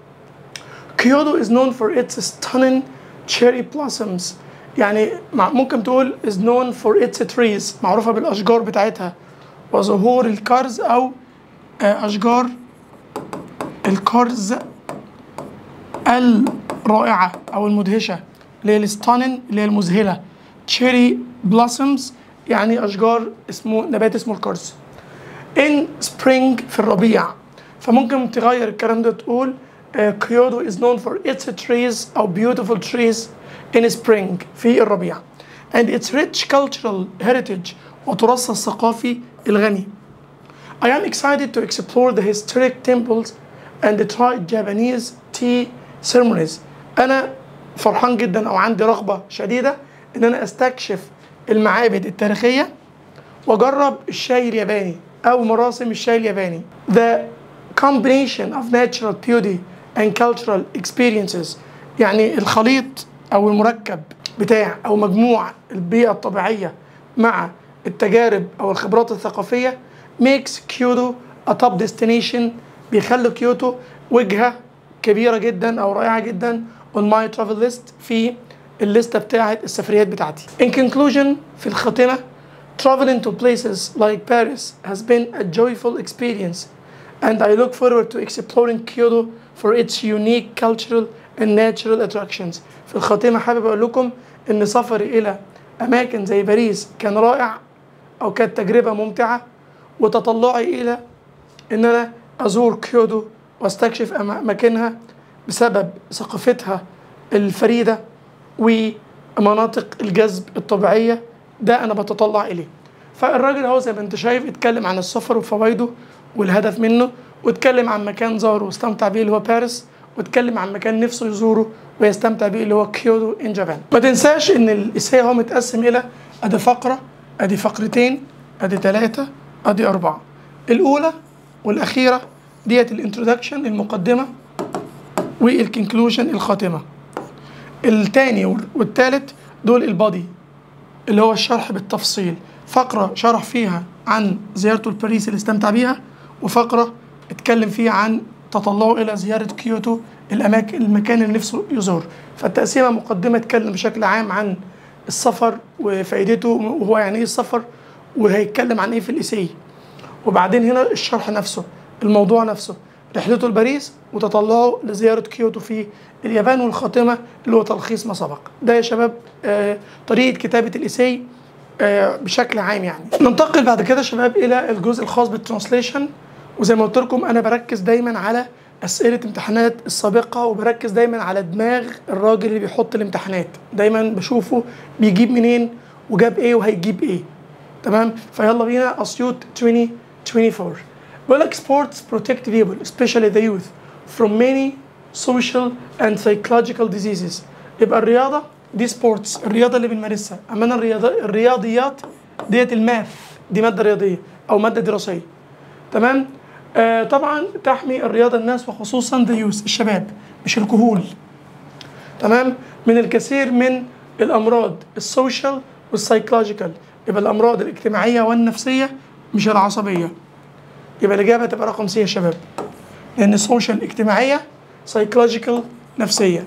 كيوتو is known for its stunning cherry blossoms يعني مع- ممكن تقول is known for its trees معروفة بالأشجار بتاعتها وظهور الكرز أو آه، أشجار الكرز الرائعة أو المدهشة اللي هي الستانن اللي هي المذهلة cherry blossoms يعني أشجار اسمه نبات اسمه الكرز in spring في الربيع فممكن تغير الكلام ده تقول كيوتو is known for its trees أو beautiful trees in spring في الربيع and its rich cultural heritage وتراثها الثقافي الغني I am excited to explore the historic temples and try Japanese tea ceremonies أنا فرحان جدا أو عندي رغبة شديدة إن أنا أستكشف المعابد التاريخية واجرب الشاي الياباني او مراسم الشاي الياباني the combination of natural beauty and cultural experiences يعني الخليط او المركب بتاع او مجموع البيئة الطبيعية مع التجارب او الخبرات الثقافية makes كيوتو a top destination بيخلي كيوتو وجهة كبيرة جدا او رائعة جدا on my travel list في الليستة بتاعة السفريات بتاعتي. In conclusion في الخاتمة traveling to places like Paris has been a joyful experience and I look forward to exploring Kyoto for its unique cultural and natural attractions. في الخاتمة حابب أقول لكم إن سفري إلى أماكن زي باريس كان رائع أو كانت تجربة ممتعة وتطلعي إلى إن أنا أزور كيوتو واستكشف أما- أماكنها بسبب ثقافتها الفريدة ومناطق الجذب الطبيعية ده أنا بتطلع إليه فالراجل هو زي ما أنت شايف اتكلم عن السفر وفوائده والهدف منه واتكلم عن مكان زاره واستمتع بيه اللي هو باريس واتكلم عن مكان نفسه يزوره ويستمتع بيه اللي هو كيوتو ان جابان ما تنساش ان الاساي هو متقسم الى ادي فقره ادي فقرتين ادي ثلاثه ادي اربعه الاولى والاخيره ديت الانترودكشن المقدمه والكونكلوجن الخاتمه الثاني والثالث دول البادي اللي هو الشرح بالتفصيل فقرة شرح فيها عن زيارته لباريس اللي استمتع بيها وفقرة اتكلم فيها عن تطلعه إلى زيارة كيوتو الأماكن المكان اللي نفسه يزور فالتقسيمة مقدمة اتكلم بشكل عام عن السفر وفائدته وهو يعني ايه السفر وهيتكلم عن ايه في الإسي وبعدين هنا الشرح نفسه الموضوع نفسه رحلته لباريس وتطلعه لزيارة كيوتو في اليابان والخاتمة اللي هو تلخيص ما سبق ده يا شباب آه طريقة كتابة الإسي آه بشكل عام يعني ننتقل بعد كده يا شباب إلى الجزء الخاص بالترانسليشن وزي ما قلت لكم أنا بركز دايما على أسئلة امتحانات السابقة وبركز دايما على دماغ الراجل اللي بيحط الامتحانات دايما بشوفه بيجيب منين وجاب ايه وهيجيب ايه تمام فيلا بينا اسيوط 2024 بيقول لك sports protect people especially the youth from many social and psychological diseases يبقى الرياضة دي سبورتس الرياضة اللي بنمارسها أما أنا الرياضة الرياضيات ديت الماث دي مادة رياضية أو مادة دراسية تمام آه طبعا تحمي الرياضة الناس وخصوصا ذا يوث الشباب مش الكهول تمام من الكثير من الأمراض السوشيال والسايكولوجيكال يبقى الأمراض الاجتماعية والنفسية مش العصبية يبقى الإجابة تبقى رقم سي يا شباب لأن السوشيال اجتماعية سايكولوجيكال نفسية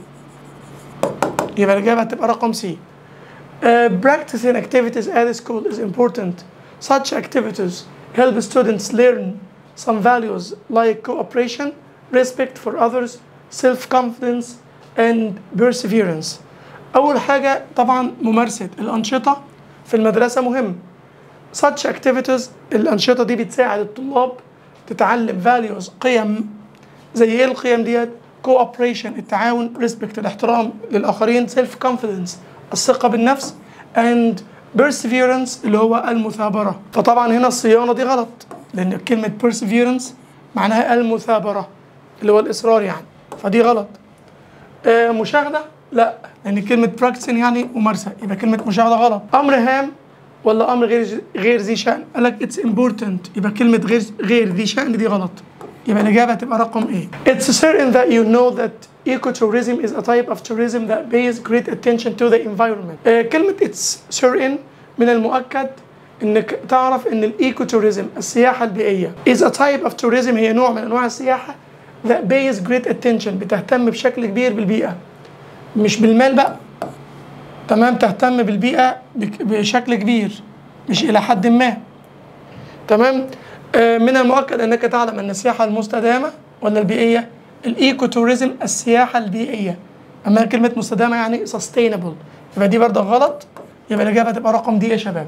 يبقى الإجابة تبقى رقم سي Uh, practicing activities at school is important. Such activities help students learn some values like cooperation, respect for others, self-confidence, and perseverance. أول حاجة طبعا ممارسة الأنشطة في المدرسة مهم. Such activities الأنشطة دي بتساعد الطلاب تتعلم values قيم زي إيه القيم ديت؟ cooperation التعاون respect الاحترام للآخرين self confidence الثقة بالنفس and perseverance اللي هو المثابرة فطبعا هنا الصيانة دي غلط لأن كلمة perseverance معناها المثابرة اللي هو الإصرار يعني فدي غلط آه مشاهدة لا لأن كلمة practicing يعني ممارسة يبقى كلمة مشاهدة غلط أمر هام ولا أمر غير غير ذي شأن قال لك it's important يبقى كلمة غير غير ذي شأن دي غلط يبقى الإجابة تبقى رقم إيه It's certain that you know that ecotourism is a type of tourism that pays great attention to the environment آه كلمة it's certain من المؤكد انك تعرف ان الايكوتوريزم السياحه البيئيه is a type of tourism هي نوع من انواع السياحه that pays great attention بتهتم بشكل كبير بالبيئه مش بالمال بقى تمام تهتم بالبيئه بك- بشكل كبير مش الى حد ما تمام آه، من المؤكد انك تعلم ان السياحه المستدامه ولا البيئيه الايكو توريزم السياحه البيئيه اما كلمه مستدامه يعني سستينبل يبقى دي برضه غلط يبقى الاجابه تبقى رقم دي يا شباب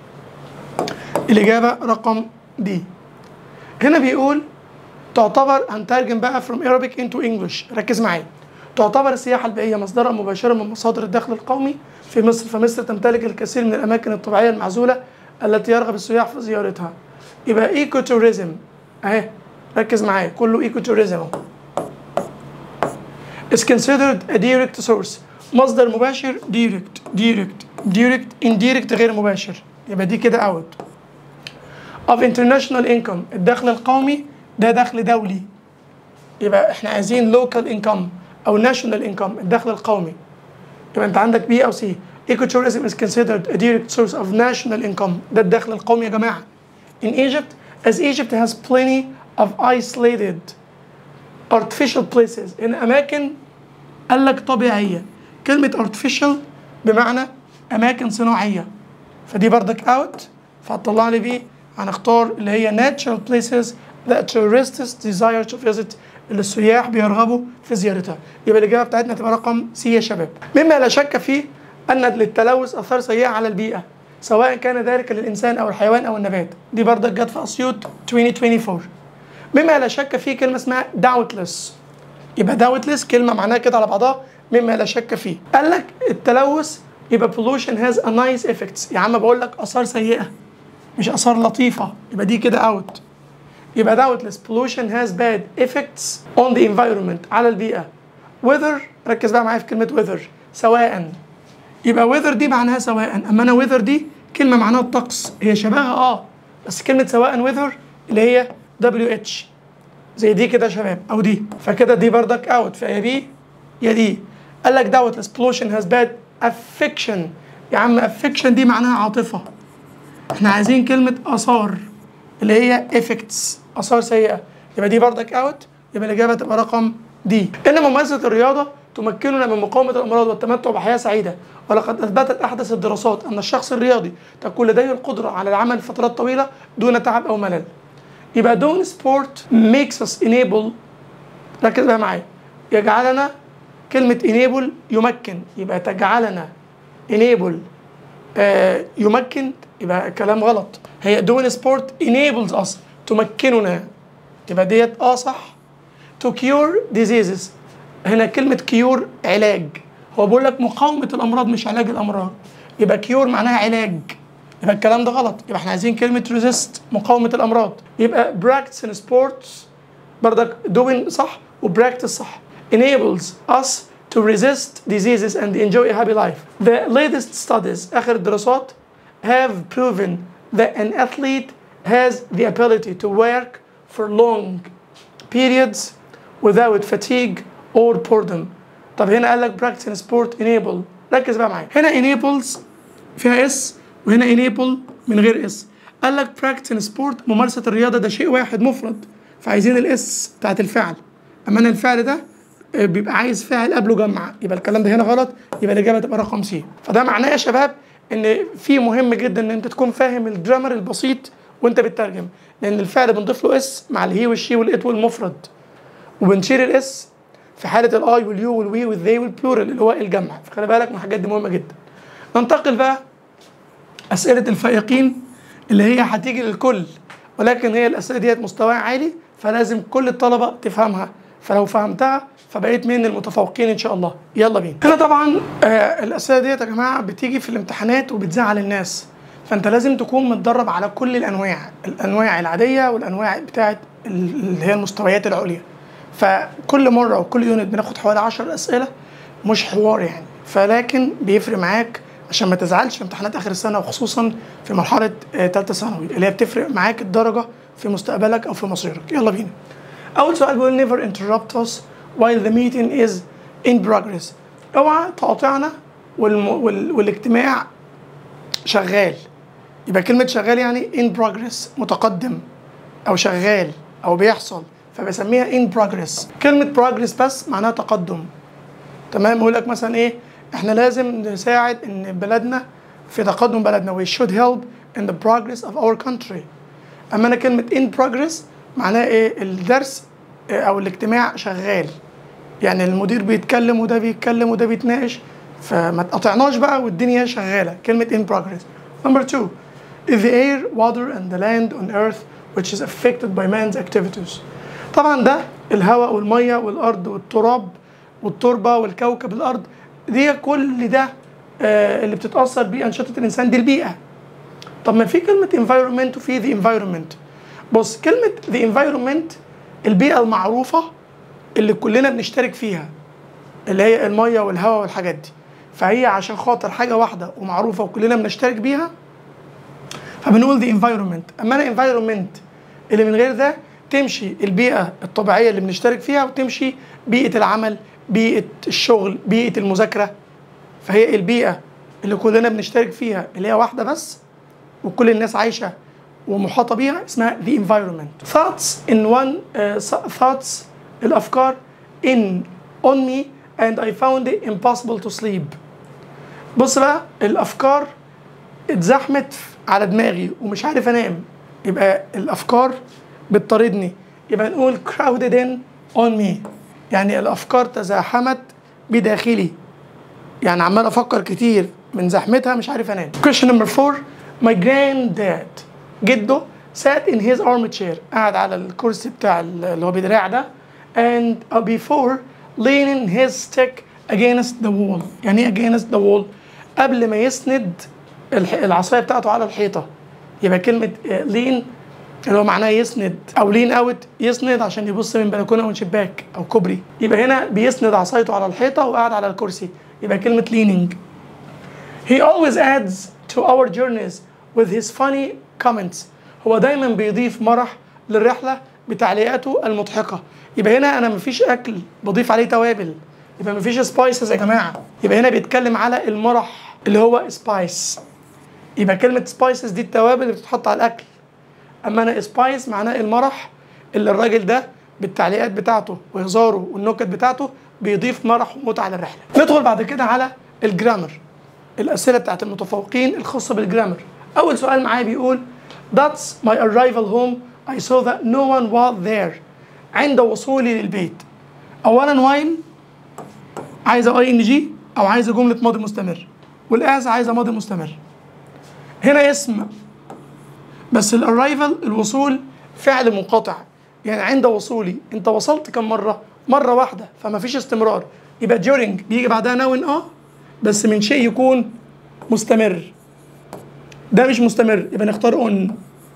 الاجابه رقم دي هنا بيقول تعتبر هنترجم بقى from Arabic into English ركز معايا تعتبر السياحة البيئية مصدرا مباشرا من مصادر الدخل القومي في مصر فمصر تمتلك الكثير من الأماكن الطبيعية المعزولة التي يرغب السياح في زيارتها يبقى ايكو توريزم اهي ركز معايا كله ايكو توريزم اهو is considered a direct source مصدر مباشر direct direct direct indirect غير مباشر يبقى دي كده out of international income الدخل القومي ده دخل دولي يبقى احنا عايزين local income او national income الدخل القومي يبقى انت عندك بي او سي ecotourism is considered a direct source of national income ده الدخل القومي يا جماعه in Egypt as Egypt has plenty of isolated artificial places in أماكن قال لك طبيعيه كلمه artificial بمعنى اماكن صناعيه فدي بردك اوت فهتطلع لي بيه هنختار اللي هي natural places that tourists desire to visit اللي السياح بيرغبوا في زيارتها يبقى الاجابه بتاعتنا تبقى رقم سي يا شباب مما لا شك فيه ان للتلوث اثار سيئه على البيئه سواء كان ذلك للانسان او الحيوان او النبات دي بردك جت في اسيوط 2024 مما لا شك فيه كلمه اسمها doubtless يبقى doubtless كلمه معناها كده على بعضها مما لا شك فيه قال لك التلوث يبقى pollution has a nice effects يا عم بقول لك اثار سيئه مش اثار لطيفه يبقى دي كده اوت يبقى doubtless pollution has bad effects on the environment على البيئه whether ركز بقى معايا في كلمه whether سواء يبقى weather دي معناها سواء اما انا weather دي كلمه معناها الطقس هي شبهها اه بس كلمه سواء weather اللي هي WH زي دي كده يا شباب او دي فكده دي بردك اوت فيا دي يا دي قال لك doubtless pollution has bad affection يا عم affection دي معناها عاطفه احنا عايزين كلمه اثار اللي هي effects اثار سيئه يبقى دي بردك اوت يبقى الاجابه تبقى رقم دي ان ممارسه الرياضه تمكننا من مقاومه الامراض والتمتع بحياه سعيده ولقد اثبتت احدث الدراسات ان الشخص الرياضي تكون لديه القدره على العمل فترات طويله دون تعب او ملل يبقى doing sport makes us enable ركز بقى معايا يجعلنا كلمة enable يمكن يبقى تجعلنا enable آه يمكن يبقى كلام غلط هي doing sport enables us تمكننا يبقى ديت اه صح to cure diseases هنا كلمة cure علاج هو بيقول لك مقاومة الأمراض مش علاج الأمراض يبقى cure معناها علاج يبقى الكلام ده غلط يبقى احنا عايزين كلمة resist مقاومة الأمراض يبقى practice in sports بردك doing صح وpractice صح enables us to resist diseases and enjoy a happy life. The latest studies آخر الدراسات have proven that an athlete has the ability to work for long periods without fatigue or boredom. طب هنا قال لك practice in sport enable ركز بقى معايا هنا enables فيها اس وهنا enable من غير اس قال لك practice in sport ممارسة الرياضة ده شيء واحد مفرد فعايزين الاس بتاعت الفعل اما انا الفعل ده بيبقى عايز فاعل قبله جمع يبقى الكلام ده هنا غلط يبقى الاجابه تبقى رقم سي فده معناه يا شباب ان في مهم جدا ان انت تكون فاهم الجرامر البسيط وانت بتترجم لان الفعل بنضيف له اس مع الهي والشي والات والمفرد وبنشيل الاس في حاله الاي واليو والوي والذي والبلورال اللي هو الجمع فخلي بالك من الحاجات دي مهمه جدا ننتقل بقى اسئله الفائقين اللي هي هتيجي للكل ولكن هي الاسئله ديت مستواها عالي فلازم كل الطلبه تفهمها فلو فهمتها فبقيت من المتفوقين ان شاء الله يلا بينا هنا طبعا آه الاسئله ديت يا جماعه بتيجي في الامتحانات وبتزعل الناس فانت لازم تكون متدرب على كل الانواع الانواع العاديه والانواع بتاعت اللي هي المستويات العليا فكل مره وكل يونت بناخد حوالي 10 اسئله مش حوار يعني فلكن بيفرق معاك عشان ما تزعلش في امتحانات اخر السنه وخصوصا في مرحله ثالثه ثانوي اللي هي بتفرق معاك الدرجه في مستقبلك او في مصيرك يلا بينا اول سؤال بيقول never interrupt us while the meeting is in progress اوعى تقاطعنا والم... وال... والاجتماع شغال يبقى كلمة شغال يعني in progress متقدم أو شغال أو بيحصل فبسميها in progress كلمة progress بس معناها تقدم تمام يقول لك مثلا إيه إحنا لازم نساعد إن بلدنا في تقدم بلدنا we should help in the progress of our country أما أنا كلمة in progress معناها إيه الدرس أو الاجتماع شغال يعني المدير بيتكلم وده بيتكلم وده بيتناقش فما تقاطعناش بقى والدنيا شغاله كلمه in progress number two is the air water and the land on earth which is affected by man's activities طبعا ده الهواء والميه والارض والتراب والتربه والكوكب الارض دي كل ده آه اللي بتتاثر بيه انشطه الانسان دي البيئه طب ما في كلمه environment وفي the environment بص كلمه the environment البيئه المعروفه اللي كلنا بنشترك فيها اللي هي الميه والهواء والحاجات دي فهي عشان خاطر حاجه واحده ومعروفه وكلنا بنشترك بيها فبنقول دي environment اما انا environment اللي من غير ده تمشي البيئه الطبيعيه اللي بنشترك فيها وتمشي بيئه العمل بيئه الشغل بيئه المذاكره فهي البيئه اللي كلنا بنشترك فيها اللي هي واحده بس وكل الناس عايشه ومحاطه بيها اسمها the environment thoughts in one uh, thoughts الافكار in on me and I found it impossible to sleep بص بقى الافكار اتزحمت على دماغي ومش عارف انام يبقى الافكار بتطاردني يبقى نقول crowded in on me يعني الافكار تزاحمت بداخلي يعني عمال افكر كتير من زحمتها مش عارف انام question number four my granddad جده sat in his armchair قاعد على الكرسي بتاع اللي هو بدراع ده and before leaning his stick against the wall يعني ايه against the wall قبل ما يسند الح- العصايه بتاعته على الحيطه يبقى كلمه لين اللي هو معناه يسند او لين اوت يسند عشان يبص من بلكونه او شباك او كوبري يبقى هنا بيسند عصايته على الحيطه وقاعد على الكرسي يبقى كلمه leaning He always adds to our journeys with his funny comments. هو دايما بيضيف مرح للرحلة بتعليقاته المضحكة. يبقى هنا أنا مفيش أكل بضيف عليه توابل. يبقى مفيش سبايسز يا جماعة. يبقى هنا بيتكلم على المرح اللي هو سبايس. يبقى كلمة سبايسز دي التوابل اللي بتتحط على الأكل. أما أنا سبايس معناه المرح اللي الراجل ده بالتعليقات بتاعته وهزاره والنكت بتاعته بيضيف مرح ومتعة للرحلة. ندخل بعد كده على الجرامر. الأسئلة بتاعت المتفوقين الخاصة بالجرامر أول سؤال معايا بيقول That's my arrival home I saw that no one was there عند وصولي للبيت أولا while عايزة اي ان جي أو عايزة جملة ماضي مستمر والآز عايزة ماضي مستمر هنا اسم بس الأرايفل الوصول فعل منقطع يعني عند وصولي أنت وصلت كم مرة؟ مرة واحدة فما فيش استمرار يبقى during بيجي بعدها نون اه بس من شيء يكون مستمر ده مش مستمر يبقى نختار اون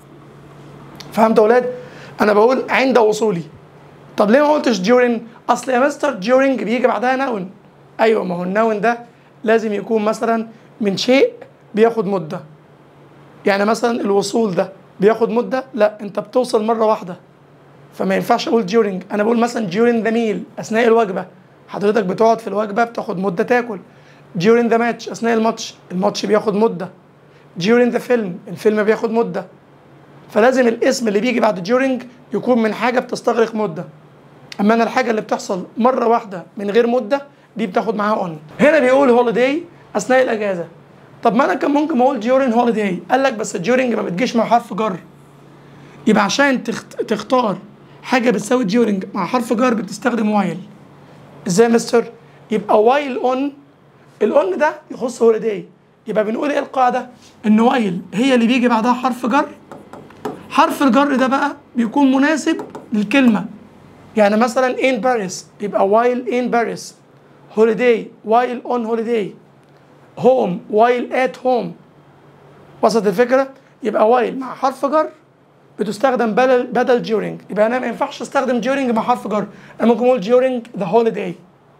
فهمت يا اولاد انا بقول عند وصولي طب ليه ما قلتش during اصل يا مستر during بيجي بعدها نون ايوه ما هو النون ده لازم يكون مثلا من شيء بياخد مده يعني مثلا الوصول ده بياخد مده لا انت بتوصل مره واحده فما ينفعش اقول during انا بقول مثلا during the meal اثناء الوجبه حضرتك بتقعد في الوجبه بتاخد مده تاكل during the match اثناء الماتش الماتش بياخد مده during the film الفيلم بياخد مده فلازم الاسم اللي بيجي بعد during يكون من حاجه بتستغرق مده اما انا الحاجه اللي بتحصل مره واحده من غير مده دي بتاخد معاها on هنا بيقول هوليداي اثناء الاجازه طب ما انا كان ممكن اقول during holiday قال لك بس during ما بتجيش مع حرف جر يبقى عشان تخت... تختار حاجه بتساوي during مع حرف جر بتستخدم while ازاي يا مستر يبقى while on الاون ده يخص هوليداي يبقى بنقول ايه القاعده ان وايل هي اللي بيجي بعدها حرف جر حرف الجر ده بقى بيكون مناسب للكلمه يعني مثلا in Paris يبقى while in Paris holiday while on holiday home while at home وصلت الفكره يبقى while مع حرف جر بتستخدم بدل بدل during يبقى انا ما ينفعش استخدم during مع حرف جر انا ممكن اقول during the holiday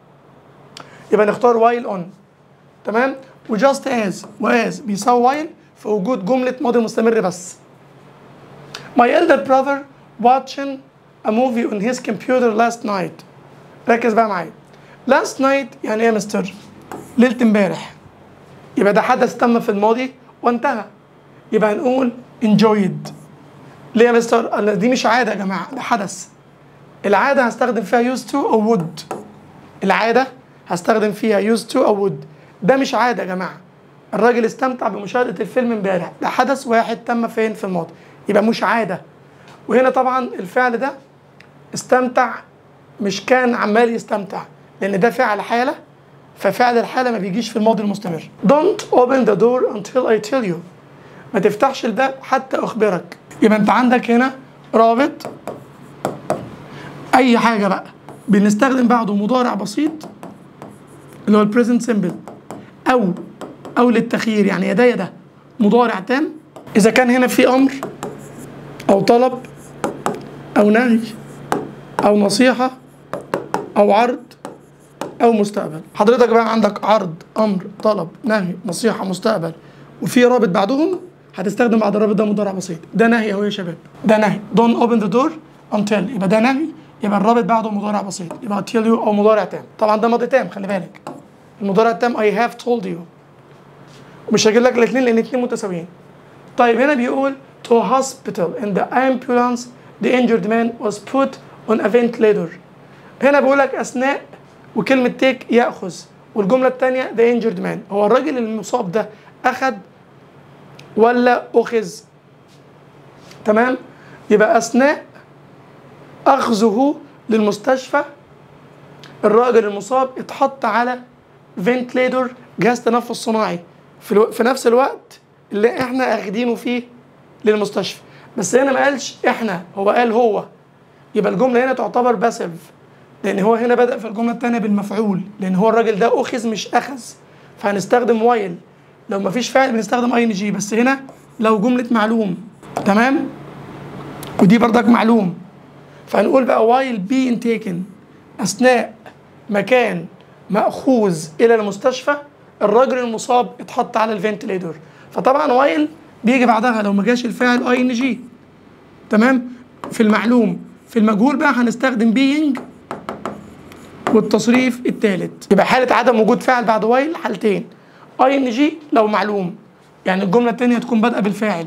يبقى نختار while on تمام وجاست از واز بيساوي while في وجود جملة ماضي مستمر بس My elder brother watching a movie on his computer last night ركز بقى معايا last night يعني ايه يا مستر ليلة امبارح يبقى ده حدث تم في الماضي وانتهى يبقى هنقول enjoyed ليه يا مستر؟ أنا دي مش عادة يا جماعة ده حدث العادة هستخدم فيها used to أو would العادة هستخدم فيها used to أو would ده مش عادة يا جماعة الراجل استمتع بمشاهدة الفيلم امبارح ده حدث واحد تم فين في الماضي يبقى مش عادة وهنا طبعا الفعل ده استمتع مش كان عمال يستمتع لأن ده فعل حالة ففعل الحالة ما بيجيش في الماضي المستمر Don't open the door until I tell you ما تفتحش الباب حتى أخبرك يبقى أنت عندك هنا رابط أي حاجة بقى بنستخدم بعده مضارع بسيط اللي هو البريزنت سيمبل او او للتخيير يعني يدا يدا مضارع تام اذا كان هنا في امر او طلب او نهي او نصيحه او عرض او مستقبل حضرتك بقى عندك عرض امر طلب نهي نصيحه مستقبل وفي رابط بعدهم هتستخدم بعد الرابط ده مضارع بسيط ده نهي اهو يا شباب ده نهي don't open the door until يبقى ده نهي يبقى الرابط بعده مضارع بسيط يبقى till you او مضارع تام طبعا ده ماضي تام خلي بالك المضارع التام I have told you ومش هجيب لك الاثنين لان الاثنين متساويين طيب هنا بيقول to a hospital in the ambulance the injured man was put on a ventilator هنا بيقول لك اثناء وكلمه تيك ياخذ والجمله الثانيه ذا انجرد مان هو الراجل المصاب ده اخذ ولا اخذ تمام يبقى اثناء اخذه للمستشفى الراجل المصاب اتحط على فنتليتور جهاز تنفس صناعي في, الو... في نفس الوقت اللي احنا اخدينه فيه للمستشفى بس هنا ما قالش احنا هو قال هو يبقى الجمله هنا تعتبر باسيف لان هو هنا بدا في الجمله الثانيه بالمفعول لان هو الراجل ده اخذ مش اخذ فهنستخدم وايل لو ما فيش فعل بنستخدم اي ان جي بس هنا لو جمله معلوم تمام ودي بردك معلوم فهنقول بقى وايل بي تيكن اثناء مكان ماخوذ الى المستشفى الراجل المصاب اتحط على الفنتليتور فطبعا وايل بيجي بعدها لو ما جاش الفاعل اي ان جي تمام في المعلوم في المجهول بقى هنستخدم بينج والتصريف الثالث يبقى حاله عدم وجود فاعل بعد وايل حالتين اي ان جي لو معلوم يعني الجمله الثانيه تكون بادئه بالفاعل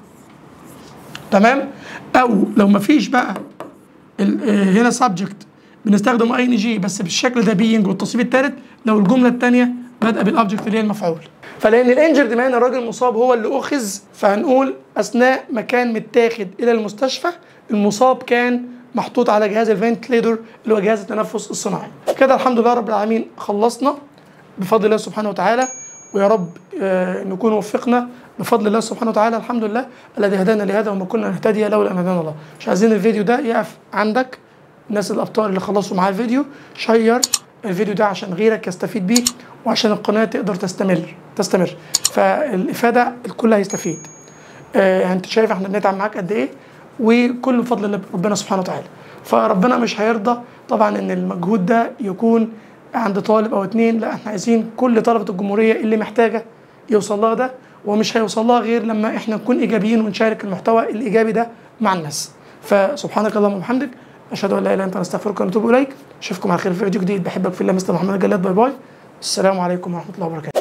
تمام او لو ما فيش بقى هنا سبجكت بنستخدم اي ان جي بس بالشكل ده بينج والتصريف الثالث لو الجمله الثانيه بادئه بالاوبجكت اللي هي المفعول فلان الانجرد مان الراجل المصاب هو اللي اخذ فهنقول اثناء ما كان متاخد الى المستشفى المصاب كان محطوط على جهاز الفنتليتور اللي هو جهاز التنفس الصناعي كده الحمد لله رب العالمين خلصنا بفضل الله سبحانه وتعالى ويا رب آه نكون وفقنا بفضل الله سبحانه وتعالى الحمد لله الذي هدانا لهذا وما كنا نهتدي لولا ان هدانا الله مش عايزين الفيديو ده يقف عندك الناس الابطال اللي خلصوا معاه الفيديو شير الفيديو ده عشان غيرك يستفيد بيه وعشان القناه تقدر تستمر تستمر فالافاده الكل هيستفيد آه انت شايف احنا بنتعب معاك قد ايه وكل بفضل الله ربنا سبحانه وتعالى فربنا مش هيرضى طبعا ان المجهود ده يكون عند طالب او اتنين لا احنا عايزين كل طلبه الجمهوريه اللي محتاجه يوصل لها ده ومش هيوصل لها غير لما احنا نكون ايجابيين ونشارك المحتوى الايجابي ده مع الناس فسبحانك اللهم وبحمدك اشهد ان لا اله الا انت نستغفرك ونتوب اليك اشوفكم على خير في فيديو جديد بحبك في الله مستر محمد جلاد باي باي السلام عليكم ورحمه الله وبركاته